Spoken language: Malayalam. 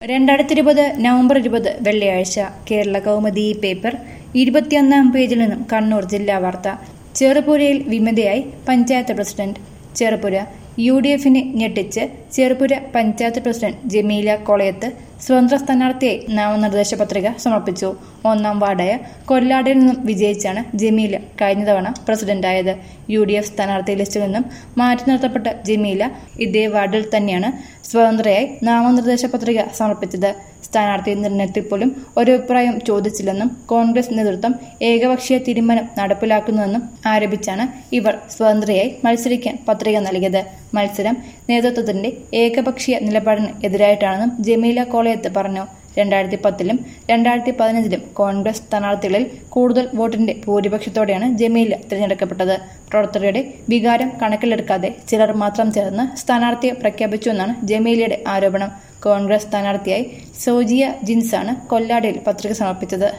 രണ്ടായിരത്തി ഇരുപത് നവംബർ ഇരുപത് വെള്ളിയാഴ്ച കേരള കൗമുദി പേപ്പർ ഇരുപത്തിയൊന്നാം പേജിൽ നിന്നും കണ്ണൂർ ജില്ലാ വാർത്ത ചെറുപുരയിൽ വിമതയായി panchayat president Cherupura U D എഫിനെ ഞെട്ടിച്ച് ചെറുപുര പഞ്ചായത്ത് പ്രസിഡന്റ് ജമീല കോളയത്ത് സ്വതന്ത്ര സ്ഥാനാർത്ഥിയായി നാമനിർദ്ദേശ പത്രിക സമർപ്പിച്ചു ഒന്നാം വാർഡായ കൊല്ലാടിൽ നിന്നും വിജയിച്ചാണ് ജമീല കഴിഞ്ഞ തവണ പ്രസിഡന്റായത് യു ഡി എഫ് സ്ഥാനാർത്ഥി ലിസ്റ്റിൽ നിന്നും മാറ്റി നിർത്തപ്പെട്ട ജമീല ഇതേ വാർഡിൽ തന്നെയാണ് സ്വതന്ത്രയായി നാമനിർദ്ദേശ പത്രിക സമർപ്പിച്ചത് സ്ഥാനാർത്ഥി നിർണയത്തിൽ പോലും ഒരു അഭിപ്രായം ചോദിച്ചില്ലെന്നും കോൺഗ്രസ് നേതൃത്വം ഏകപക്ഷീയ തീരുമാനം നടപ്പിലാക്കുന്നുവെന്നും ആരോപിച്ചാണ് ഇവർ സ്വതന്ത്രയായി മത്സരിക്കാൻ പത്രിക നൽകിയത് മത്സരം നേതൃത്വത്തിന്റെ ഏകപക്ഷീയ നിലപാടിന് എതിരായിട്ടാണെന്നും ജമീല കോളയത്ത് പറഞ്ഞു രണ്ടായിരത്തി പത്തിലും രണ്ടായിരത്തി പതിനഞ്ചിലും കോൺഗ്രസ് സ്ഥാനാർത്ഥികളിൽ കൂടുതൽ വോട്ടിന്റെ ഭൂരിപക്ഷത്തോടെയാണ് ജമീല തിരഞ്ഞെടുക്കപ്പെട്ടത് പ്രവർത്തകരുടെ വികാരം കണക്കിലെടുക്കാതെ ചിലർ മാത്രം ചേർന്ന് സ്ഥാനാർത്ഥിയെ പ്രഖ്യാപിച്ചുവെന്നാണ് ജമീലയുടെ ആരോപണം കോൺഗ്രസ് സ്ഥാനാർത്ഥിയായി സോജിയ ജിൻസാണ് കൊല്ലാടിയിൽ പത്രിക സമർപ്പിച്ചത്